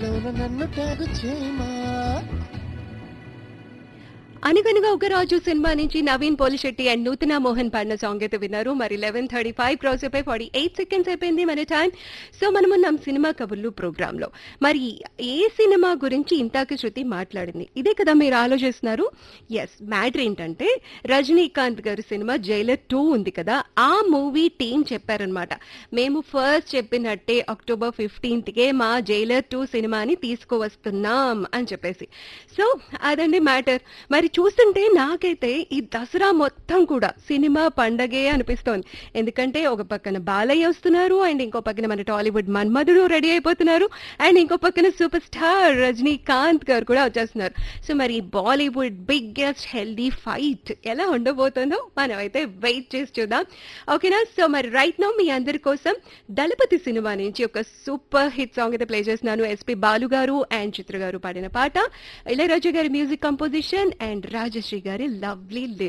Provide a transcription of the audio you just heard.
ఇన్స్టాలోన నన్ను ట్యాగ్ చేయమా అనగనగా ఒక రాజు సినిమా నుంచి నవీన్ పోలిశెట్టి అండ్ నూతన మోహన్ పాడిన సాంగ్ అయితే విన్నారు మరి లెవెన్ థర్టీ ఫైవ్ క్రాస్ అయిపోయి ఫార్టీ ఎయిట్ సెకండ్స్ అయిపోయింది మన టైం సో మనం ఉన్నాం సినిమా కబుర్లు ప్రోగ్రామ్ లో మరి ఏ సినిమా గురించి ఇంతాక శృతి మాట్లాడింది ఇదే కదా మీరు ఆలోచిస్తున్నారు ఎస్ మ్యాటర్ ఏంటంటే రజనీకాంత్ గారి సినిమా జైలర్ టూ ఉంది కదా ఆ మూవీ టీం చెప్పారనమాట మేము ఫస్ట్ చెప్పినట్టే అక్టోబర్ ఫిఫ్టీన్త్ కే మా జైలర్ టూ సినిమాని తీసుకువస్తున్నాం అని చెప్పేసి సో అదండి మ్యాటర్ మరి చూస్తుంటే నాకైతే ఈ దసరా మొత్తం కూడా సినిమా పండగే అనిపిస్తోంది ఎందుకంటే ఒక పక్కన బాలయ్య వస్తున్నారు అండ్ ఇంకో పక్కన మన టాలీవుడ్ మన్మధుడు రెడీ అయిపోతున్నారు అండ్ ఇంకో పక్కన సూపర్ స్టార్ రజనీకాంత్ గారు కూడా వచ్చేస్తున్నారు సో మరి బాలీవుడ్ బిగ్గెస్ట్ హెల్దీ ఫైట్ ఎలా ఉండబోతుందో మనం అయితే వెయిట్ చేసి చూద్దాం ఓకేనా సో మరి రైట్ నో మీ అందరి కోసం దళపతి సినిమా నుంచి ఒక సూపర్ హిట్ సాంగ్ అయితే ప్లే చేస్తున్నాను ఎస్పి బాలు గారు అండ్ చిత్ర గారు పాడిన పాట ఇళయరాజా గారి మ్యూజిక్ కంపోజిషన్ అండ్ రాజశ్రీ గారి లవ్లీ లిరిక్స్